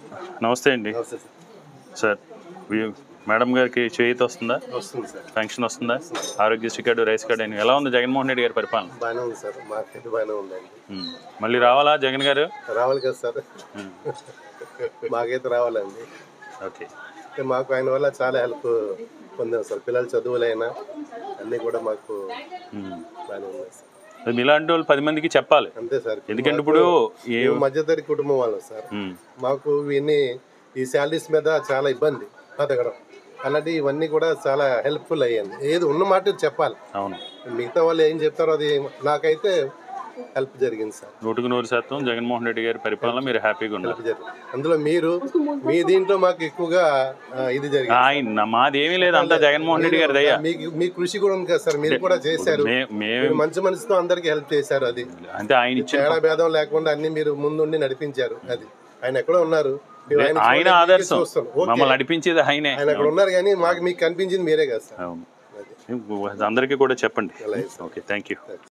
నమస్తే అండి నమస్తే సార్ వి- మేడం గారికి చేయిత వస్తుందా వస్తుంది సార్ పెన్షన్ వస్తుందా ఆరోగ్యశ్రీ కార్డు రైస్ కార్డు అని ఎలా ఉంది జగన్మోహన్ రెడ్డి గారి పరిపాలన బాగానే ఉంది సార్ మార్కెట్ బాగానే ఉందండి ఉమ్. మళ్ళీ రావాలా జగన్ గారు రావాలి కదా సార్ ఉమ్. మాకైతే రావాలండి ఓకే అంటే మాకు ఆయన వల్ల చాలా హెల్ప్ పొందాం సార్ పిల్లల చదువులైనా అన్నీ కూడా మాకు ఉమ్. బాగానే ఉన్నాయి సార్ అది మీలాంటి వాళ్ళు పది మందికి చెప్పాలి అంతే సార్ ఎందుకంటే ఇప్పుడు ఏ మేము మధ్యతరగతి కుటుంబం వాళ్ళం సార్ ఉమ్. మాకు ఇవన్నీ ఈ శాలరీస్ మీద చాలా ఇబ్బంది బతకడం అలాంటి ఇవన్నీ కూడా చాలా హెల్ప్ఫుల్ అయ్యింది ఏది ఉన్న మాట చెప్పాలి అవును మిగతా వాళ్ళు ఏం చెప్తారో అది నాకైతే హెల్ప్ జరిగింది సార్ నూటికి నూరు శాతం జగన్మోహన్ రెడ్డి గారి పరిపాలన మీరు హ్యాపీగా ఉన్నారు హెల్ప్ జరిగింది అందులో మీరు మీ దీంట్లో మాకు ఎక్కువగా ఆ, ఇది జరిగింది ఆయన మాదేమీ లేదు అంతా జగన్మోహన్ రెడ్డి గారి దయ్యా మీకు మీ కృషి కూడా ఉంది కదా సార్ మీరు కూడా చేశారు మే- మేము మీరు మంచి మనసుతో అందరికి హెల్ప్ చేశారు అది అంటే ఆయన ఇచ్చిన తేడా భేదం లేకుండా అన్ని మీరు ముందుండి నడిపించారు అది ఆయన ఎక్కడో ఉన్నారు మీరు ఆయన ఆయన చూడండి, ఆదర్శం మీకే చూస్తాం. ఓకే. మమ్మల్ని నడిపించేది ఆయనే ఆయన అక్కడ ఉన్నారు కానీ మాకు మీకు కనిపించింది మీరే కదా సార్ అవును అది అందరికీ కూడా చెప్పండి అలాగే సార్. Okay thank you